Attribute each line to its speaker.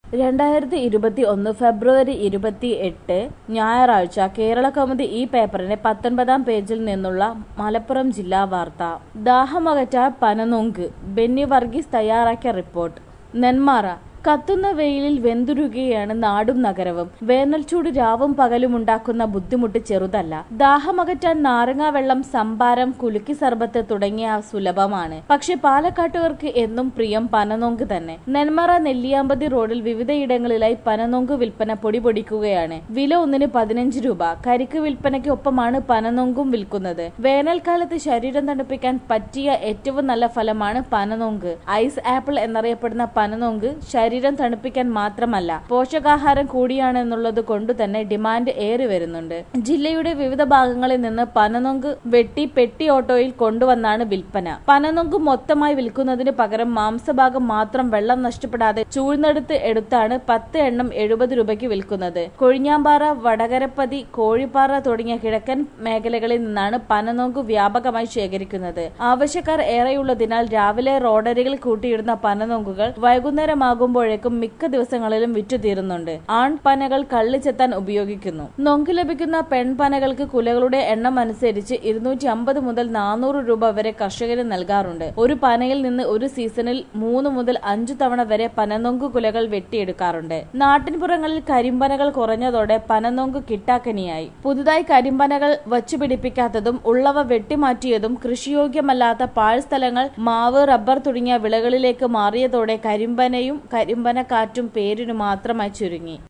Speaker 1: രണ്ടായിരത്തി ഇരുപത്തി ഒന്ന് ഫെബ്രുവരി ഇരുപത്തി എട്ട് ഞായറാഴ്ച കേരള കൗമുദി ഈ പേപ്പറിന്റെ പത്തൊൻപതാം പേജിൽ നിന്നുള്ള മലപ്പുറം ജില്ലാ വാർത്ത ദാഹമകറ്റാൻ പനനൊങ്ക് ബെന്നി വർഗീസ് തയ്യാറാക്കിയ റിപ്പോർട്ട് നെന്മാറ കത്തുന്ന വെയിലിൽ വെന്തുരുകയാണ് നാടും നഗരവും വേനൽച്ചൂട് രാവും പകലും ഉണ്ടാക്കുന്ന ബുദ്ധിമുട്ട് ചെറുതല്ല ദാഹമകറ്റാൻ നാരങ്ങാ വെള്ളം സംഭാരം കുലുക്കി സർബത്ത് തുടങ്ങിയ സുലഭമാണ് പക്ഷെ പാലക്കാട്ടുകാർക്ക് എന്നും പ്രിയം പനനൊങ്ക് തന്നെ നെന്മറ നെല്ലിയാമ്പതി റോഡിൽ വിവിധയിടങ്ങളിലായി പനനൊങ്ക് വിൽപ്പന പൊടിപൊടിക്കുകയാണ് വില ഒന്നിന് പതിനഞ്ച് രൂപ കരിക്ക് വിൽപ്പനയ്ക്ക് ഒപ്പമാണ് പനനൊങ്കും വിൽക്കുന്നത് വേനൽക്കാലത്ത് ശരീരം തണുപ്പിക്കാൻ പറ്റിയ ഏറ്റവും നല്ല ഫലമാണ് പനനൊങ്ക് ഐസ് ആപ്പിൾ എന്നറിയപ്പെടുന്ന പനനൊങ്ക് ശരീരം തണുപ്പിക്കാൻ മാത്രമല്ല പോഷകാഹാരം കൂടിയാണെന്നുള്ളത് കൊണ്ട് തന്നെ ഡിമാൻഡ് ഏറി വരുന്നുണ്ട് ജില്ലയുടെ വിവിധ ഭാഗങ്ങളിൽ നിന്ന് പനനൊങ്ക് വെട്ടി പെട്ടി ഓട്ടോയിൽ കൊണ്ടുവന്നാണ് വിൽപ്പന പനനൊങ്ക് മൊത്തമായി വിൽക്കുന്നതിന് പകരം മാംസഭാഗം മാത്രം വെള്ളം നഷ്ടപ്പെടാതെ ചൂഴ്ന്നെടുത്ത് എടുത്താണ് പത്ത് എണ്ണം എഴുപത് രൂപയ്ക്ക് വിൽക്കുന്നത് കൊഴിഞ്ഞാമ്പാറ വടകരപ്പതി കോഴിപ്പാറ തുടങ്ങിയ കിഴക്കൻ മേഖലകളിൽ നിന്നാണ് പനനൊങ്ക് വ്യാപകമായി ശേഖരിക്കുന്നത് ആവശ്യക്കാർ ഏറെയുള്ളതിനാൽ രാവിലെ റോഡരികിൽ കൂട്ടിയിടുന്ന പനനൊങ്കുകൾ വൈകുന്നേരമാകുമ്പോഴേക്കും മിക്ക ദിവസങ്ങളിലും വിറ്റുതീരുന്നുണ്ട് ആൺപനകൾ കള്ളി ചെത്താൻ ഉപയോഗിക്കുന്നു നൊങ്ക് ലഭിക്കുന്ന പെൺപനകൾക്ക് കുലകളുടെ എണ്ണം അനുസരിച്ച് ഇരുന്നൂറ്റി അമ്പത് മുതൽ നാനൂറ് രൂപ വരെ കർഷകന് നൽകാറുണ്ട് ഒരു പനയിൽ നിന്ന് ഒരു സീസണിൽ മൂന്ന് മുതൽ അഞ്ചു തവണ വരെ പനനൊങ്ക് കുലകൾ വെട്ടിയെടുക്കാറുണ്ട് നാട്ടിൻപുറങ്ങളിൽ കരിമ്പനകൾ കുറഞ്ഞതോടെ പനനൊങ്ക് കിട്ടാക്കനിയായി പുതുതായി കരിമ്പനകൾ വച്ചുപിടിപ്പിക്കാത്തതും ഉള്ളവ വെട്ടിമാറ്റിയതും കൃഷിയോഗ്യമല്ലാത്ത പാഴ്സ്ഥലങ്ങൾ മാവ് റബ്ബർ തുടങ്ങിയ വിളകളിലേക്ക് മാറിയതോടെ കരിമ്പനയും കരിമ്പന കാറ്റും പേരിനു മാത്രമായി ചുരുങ്ങി